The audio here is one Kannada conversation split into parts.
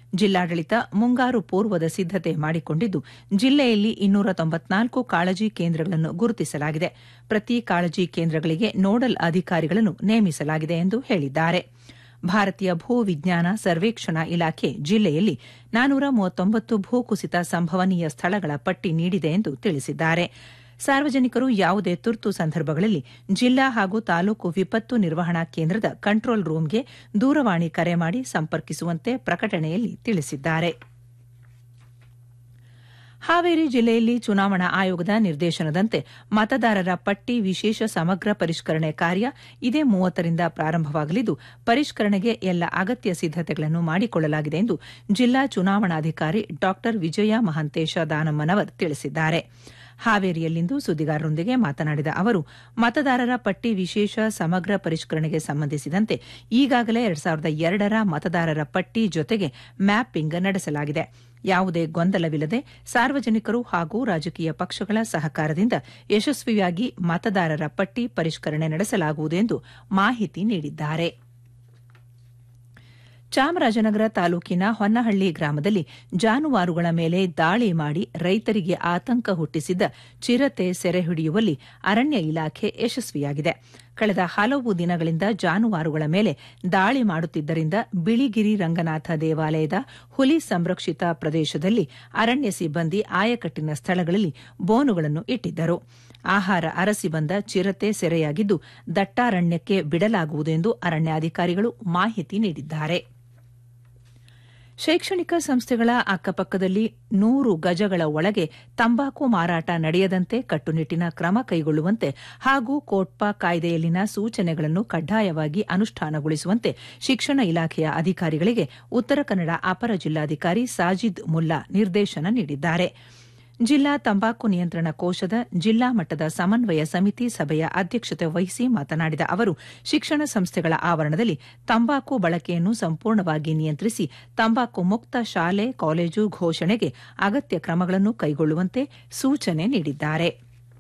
ಜಿಲ್ಲಾಡಳಿತ ಮುಂಗಾರು ಪೂರ್ವದ ಸಿದ್ದತೆ ಮಾಡಿಕೊಂಡಿದ್ದು ಜಿಲ್ಲೆಯಲ್ಲಿ ಇನ್ನೂರ ತೊಂಬತ್ನಾಲ್ಕು ಕಾಳಜಿ ಕೇಂದ್ರಗಳನ್ನು ಗುರುತಿಸಲಾಗಿದೆ ಪ್ರತಿ ಕಾಳಜಿ ಕೇಂದ್ರಗಳಿಗೆ ನೋಡಲ್ ಅಧಿಕಾರಿಗಳನ್ನು ನೇಮಿಸಲಾಗಿದೆ ಎಂದು ಹೇಳಿದ್ದಾರೆ ಭಾರತೀಯ ಭೂ ವಿಜ್ಞಾನ ಸರ್ವೇಕ್ಷಣಾ ಇಲಾಖೆ ಜಿಲ್ಲೆಯಲ್ಲಿ ನಾನೂರ ಮೂವತ್ತೊಂಬತ್ತು ಭೂಕುಸಿತ ಸಂಭವನೀಯ ಸ್ಥಳಗಳ ಪಟ್ಟಿ ನೀಡಿದೆ ಎಂದು ತಿಳಿಸಿದ್ದಾರೆ ಸಾರ್ವಜನಿಕರು ಯಾವುದೇ ತುರ್ತು ಸಂದರ್ಭಗಳಲ್ಲಿ ಜಿಲ್ಲಾ ಹಾಗೂ ತಾಲೂಕು ವಿಪತ್ತು ನಿರ್ವಹಣಾ ಕೇಂದ್ರದ ಕಂಟ್ರೋಲ್ ರೂಂಗೆ ದೂರವಾಣಿ ಕರೆ ಮಾಡಿ ಸಂಪರ್ಕಿಸುವಂತೆ ಪ್ರಕಟಣೆಯಲ್ಲಿ ತಿಳಿಸಿದ್ದಾರೆ ಹಾವೇರಿ ಜಿಲ್ಲೆಯಲ್ಲಿ ಚುನಾವಣಾ ಆಯೋಗದ ನಿರ್ದೇಶನದಂತೆ ಮತದಾರರ ಪಟ್ಟಿ ವಿಶೇಷ ಸಮಗ್ರ ಪರಿಷ್ಕರಣೆ ಕಾರ್ಯ ಇದೇ ಮೂವತ್ತರಿಂದ ಪ್ರಾರಂಭವಾಗಲಿದ್ದು ಪರಿಷ್ಕರಣೆಗೆ ಎಲ್ಲ ಅಗತ್ಯ ಸಿದ್ದತೆಗಳನ್ನು ಮಾಡಿಕೊಳ್ಳಲಾಗಿದೆ ಎಂದು ಜಿಲ್ಲಾ ಚುನಾವಣಾಧಿಕಾರಿ ಡಾ ವಿಜಯ ಮಹಂತೇಶ ದಾನಮ್ಮನವರ್ ತಿಳಿಸಿದ್ದಾರೆ ಹಾವೇರಿಯಲ್ಲಿಂದು ಸುದ್ದಿಗಾರರೊಂದಿಗೆ ಮಾತನಾಡಿದ ಅವರು ಮತದಾರರ ಪಟ್ಟಿ ವಿಶೇಷ ಸಮಗ್ರ ಪರಿಷ್ಕರಣೆಗೆ ಸಂಬಂಧಿಸಿದಂತೆ ಈಗಾಗಲೇ ಎರಡ್ ಸಾವಿರದ ಎರಡರ ಮತದಾರರ ಪಟ್ಟಿ ಜೊತೆಗೆ ಮ್ಯಾಪಿಂಗ್ ನಡೆಸಲಾಗಿದೆ ಯಾವುದೇ ಗೊಂದಲವಿಲ್ಲದೆ ಸಾರ್ವಜನಿಕರು ಹಾಗೂ ರಾಜಕೀಯ ಪಕ್ಷಗಳ ಸಹಕಾರದಿಂದ ಯಶಸ್ವಿಯಾಗಿ ಮತದಾರರ ಪಟ್ಟಿ ಪರಿಷ್ಕರಣೆ ನಡೆಸಲಾಗುವುದು ಎಂದು ಮಾಹಿತಿ ನೀಡಿದ್ದಾರೆ ಚಾಮರಾಜನಗರ ತಾಲೂಕಿನ ಹೊನ್ನಹಳ್ಳಿ ಗ್ರಾಮದಲ್ಲಿ ಜಾನುವಾರುಗಳ ಮೇಲೆ ದಾಳಿ ಮಾಡಿ ರೈತರಿಗೆ ಆತಂಕ ಹುಟ್ಟಿಸಿದ್ದ ಚಿರತೆ ಸೆರೆ ಹಿಡಿಯುವಲ್ಲಿ ಅರಣ್ಯ ಇಲಾಖೆ ಯಶಸ್ವಿಯಾಗಿದೆ ಕಳೆದ ಹಲವು ದಿನಗಳಿಂದ ಜಾನುವಾರುಗಳ ಮೇಲೆ ದಾಳಿ ಮಾಡುತ್ತಿದ್ದರಿಂದ ಬಿಳಿಗಿರಿ ರಂಗನಾಥ ದೇವಾಲಯದ ಹುಲಿ ಸಂರಕ್ಷಿತ ಪ್ರದೇಶದಲ್ಲಿ ಅರಣ್ಯ ಸಿಬ್ಬಂದಿ ಆಯಕಟ್ಟಿನ ಸ್ಥಳಗಳಲ್ಲಿ ಬೋನುಗಳನ್ನು ಇಟ್ಟಿದ್ದರು ಆಹಾರ ಅರಸಿ ಬಂದ ಚಿರತೆ ಸೆರೆಯಾಗಿದ್ದು ದಟ್ಟಾರಣ್ಯಕ್ಕೆ ಬಿಡಲಾಗುವುದು ಎಂದು ಅರಣ್ಯಾಧಿಕಾರಿಗಳು ಮಾಹಿತಿ ನೀಡಿದ್ದಾರೆ ಶೈಕ್ಷಣಿಕ ಸಂಸ್ಥೆಗಳ ಅಕ್ಕಪಕ್ಕದಲ್ಲಿ ನೂರು ಗಜಗಳ ಒಳಗೆ ತಂಬಾಕು ಮಾರಾಟ ನಡೆಯದಂತೆ ಕಟ್ಟುನಿಟ್ಟಿನ ಕ್ರಮ ಕೈಗೊಳ್ಳುವಂತೆ ಹಾಗೂ ಕೋಟ್ಪಾ ಕಾಯ್ದೆಯಲ್ಲಿನ ಸೂಚನೆಗಳನ್ನು ಕಡ್ಡಾಯವಾಗಿ ಅನುಷ್ಠಾನಗೊಳಿಸುವಂತೆ ಶಿಕ್ಷಣ ಇಲಾಖೆಯ ಅಧಿಕಾರಿಗಳಿಗೆ ಉತ್ತರ ಕನ್ನಡ ಅಪರ ಜಿಲ್ಲಾಧಿಕಾರಿ ಸಾಜಿದ್ ಮುಲ್ಲಾ ನಿರ್ದೇಶನ ನೀಡಿದ್ದಾರೆ ಜಿಲ್ಲಾ ತಂಬಾಕು ನಿಯಂತ್ರಣ ಕೋಶದ ಜಿಲ್ಲಾ ಮಟ್ಟದ ಸಮನ್ವಯ ಸಮಿತಿ ಸಭೆಯ ಅಧ್ಯಕ್ಷತೆ ವಹಿಸಿ ಮಾತನಾಡಿದ ಅವರು ಶಿಕ್ಷಣ ಸಂಸ್ಥೆಗಳ ಆವರಣದಲ್ಲಿ ತಂಬಾಕು ಬಳಕೆಯನ್ನು ಸಂಪೂರ್ಣವಾಗಿ ನಿಯಂತ್ರಿಸಿ ತಂಬಾಕು ಮುಕ್ತ ಶಾಲೆ ಕಾಲೇಜು ಘೋಷಣೆಗೆ ಅಗತ್ಯ ಕ್ರಮಗಳನ್ನು ಕೈಗೊಳ್ಳುವಂತೆ ಸೂಚನೆ ನೀಡಿದ್ದಾರೆ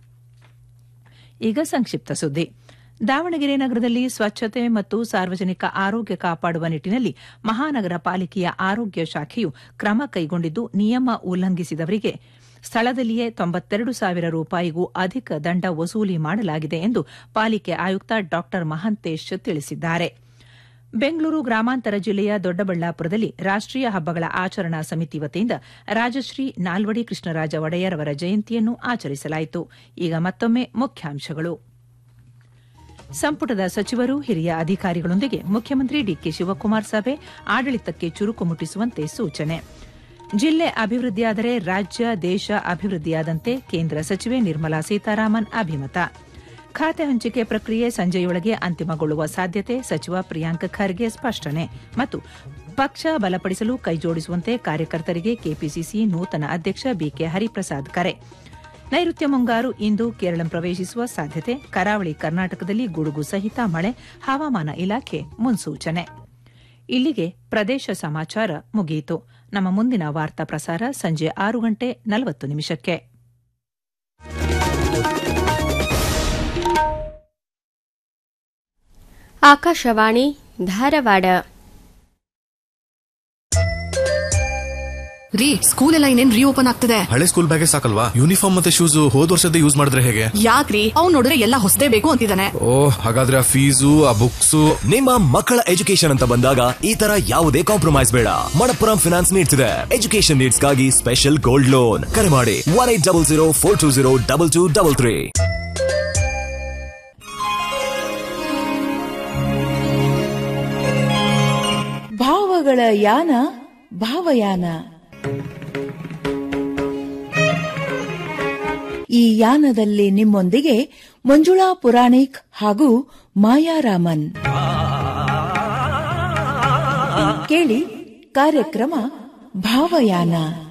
ಈಗ ಸಂಕ್ಷಿಪ್ತ ಸುದ್ದಿ ದಾವಣಗೆರೆ ನಗರದಲ್ಲಿ ಸ್ವಚ್ಛತೆ ಮತ್ತು ಸಾರ್ವಜನಿಕ ಆರೋಗ್ಯ ಕಾಪಾಡುವ ನಿಟ್ಟಿನಲ್ಲಿ ಮಹಾನಗರ ಪಾಲಿಕೆಯ ಆರೋಗ್ಯ ಶಾಖೆಯು ಕ್ರಮ ಕೈಗೊಂಡಿದ್ದು ನಿಯಮ ಉಲ್ಲಂಘಿಸಿದವರಿಗೆ ಸ್ಥಳದಲ್ಲಿಯೇ ತೊಂಬತ್ತೆರಡು ಸಾವಿರ ರೂಪಾಯಿಗೂ ಅಧಿಕ ದಂಡ ವಸೂಲಿ ಮಾಡಲಾಗಿದೆ ಎಂದು ಪಾಲಿಕೆ ಆಯುಕ್ತ ಡಾ ಮಹಂತೇಶ್ ತಿಳಿಸಿದ್ದಾರೆ ಬೆಂಗಳೂರು ಗ್ರಾಮಾಂತರ ಜಿಲ್ಲೆಯ ದೊಡ್ಡಬಳ್ಳಾಪುರದಲ್ಲಿ ರಾಷ್ಟೀಯ ಹಬ್ಬಗಳ ಆಚರಣಾ ಸಮಿತಿ ವತಿಯಿಂದ ರಾಜಶ್ರೀ ನಾಲ್ವಡಿ ಕೃಷ್ಣರಾಜ ಒಡೆಯರ್ ಅವರ ಜಯಂತಿಯನ್ನು ಆಚರಿಸಲಾಯಿತು ಈಗ ಮತ್ತೊಮ್ಮೆ ಮುಖ್ಯಾಂಶಗಳು ಸಂಪುಟದ ಸಚಿವರು ಹಿರಿಯ ಅಧಿಕಾರಿಗಳೊಂದಿಗೆ ಮುಖ್ಯಮಂತ್ರಿ ಡಿಕೆ ಶಿವಕುಮಾರ್ ಸಭೆ ಆಡಳಿತಕ್ಕೆ ಚುರುಕು ಮುಟ್ಟಿಸುವಂತೆ ಸೂಚನೆ ಜಿಲ್ಲೆ ಅಭಿವೃದ್ಧಿಯಾದರೆ ರಾಜ್ಯ ದೇಶ ಅಭಿವೃದ್ಧಿಯಾದಂತೆ ಕೇಂದ್ರ ಸಚಿವೆ ನಿರ್ಮಲಾ ಸೀತಾರಾಮನ್ ಅಭಿಮತ ಖಾತೆ ಹಂಚಿಕೆ ಪ್ರಕ್ರಿಯೆ ಸಂಜೆಯೊಳಗೆ ಅಂತಿಮಗೊಳ್ಳುವ ಸಾಧ್ಯತೆ ಸಚಿವ ಪ್ರಿಯಾಂಕ್ ಖರ್ಗೆ ಸ್ಪಷ್ಟನೆ ಮತ್ತು ಪಕ್ಷ ಬಲಪಡಿಸಲು ಕೈಜೋಡಿಸುವಂತೆ ಕಾರ್ಯಕರ್ತರಿಗೆ ಕೆಪಿಸಿಸಿ ನೂತನ ಅಧ್ಯಕ್ಷ ಬಿಕೆ ಹರಿಪ್ರಸಾದ್ ಕರೆ ನೈಋತ್ಯ ಮುಂಗಾರು ಇಂದು ಕೇರಳ ಪ್ರವೇಶಿಸುವ ಸಾಧ್ಯತೆ ಕರಾವಳಿ ಕರ್ನಾಟಕದಲ್ಲಿ ಗುಡುಗು ಸಹಿತ ಮಳೆ ಹವಾಮಾನ ಇಲಾಖೆ ಮುನ್ಸೂಚನೆ ಇಲ್ಲಿಗೆ ಪ್ರದೇಶ ಸಮಾಚಾರ ಮುಗಿಯಿತು ನಮ್ಮ ಮುಂದಿನ ವಾರ್ತಾ ಪ್ರಸಾರ ಸಂಜೆ ಆರು ಗಂಟೆ ನಲವತ್ತು ನಿಮಿಷಕ್ಕೆ ಆಕಾಶವಾಣಿ ಧಾರವಾಡ ರೀ ಸ್ಕೂಲ್ ಎಲ್ಲ ಇನ್ನೇನ್ ರೀಓಪನ್ ಆಗ್ತದೆ ಹಳೆ ಸ್ಕೂಲ್ ಬ್ಯಾಗೆ ಸಾಕಲ್ವಾ ಯೂನಿಫಾರ್ಮ್ ಮತ್ತೆ ಶೂಸ್ ಹೋದ್ ವರ್ಷದ ಯೂಸ್ ಮಾಡಿದ್ರೆ ಹೇಗೆ ಯಾಕ್ರಿ ಅವ್ನ್ ನೋಡಿದ್ರೆ ಎಲ್ಲ ಹೊಸದೇ ಬೇಕು ಅಂತಿದ್ದಾನೆ ಓ ಹಾಗಾದ್ರೆ ಆ ಫೀಸು ಆ ಬುಕ್ಸು ನಿಮ್ಮ ಮಕ್ಕಳ ಎಜುಕೇಶನ್ ಅಂತ ಬಂದಾಗ ಈ ತರ ಯಾವುದೇ ಕಾಂಪ್ರಮೈಸ್ ಬೇಡ ಮಣಪ್ಪುರಂ ಫಿನಾನ್ಸ್ ನೀಡ್ತಿದೆ ಎಜುಕೇಶನ್ ನೀಡ್ಸ್ಗಾಗಿ ಸ್ಪೆಷಲ್ ಗೋಲ್ಡ್ ಲೋನ್ ಕರೆ ಮಾಡಿ one eight double zero four two zero double two double three ಭಾವಗಳ ಯಾನ ಭಾವಯಾನ ಈ ಯಾನದಲ್ಲಿ ನಿಮ್ಮೊಂದಿಗೆ ಮಂಜುಳಾ ಪುರಾಣಿಕ್ ಹಾಗೂ ಮಾಯಾರಾಮನ್ ಕೇಳಿ ಕಾರ್ಯಕ್ರಮ ಭಾವಯಾನ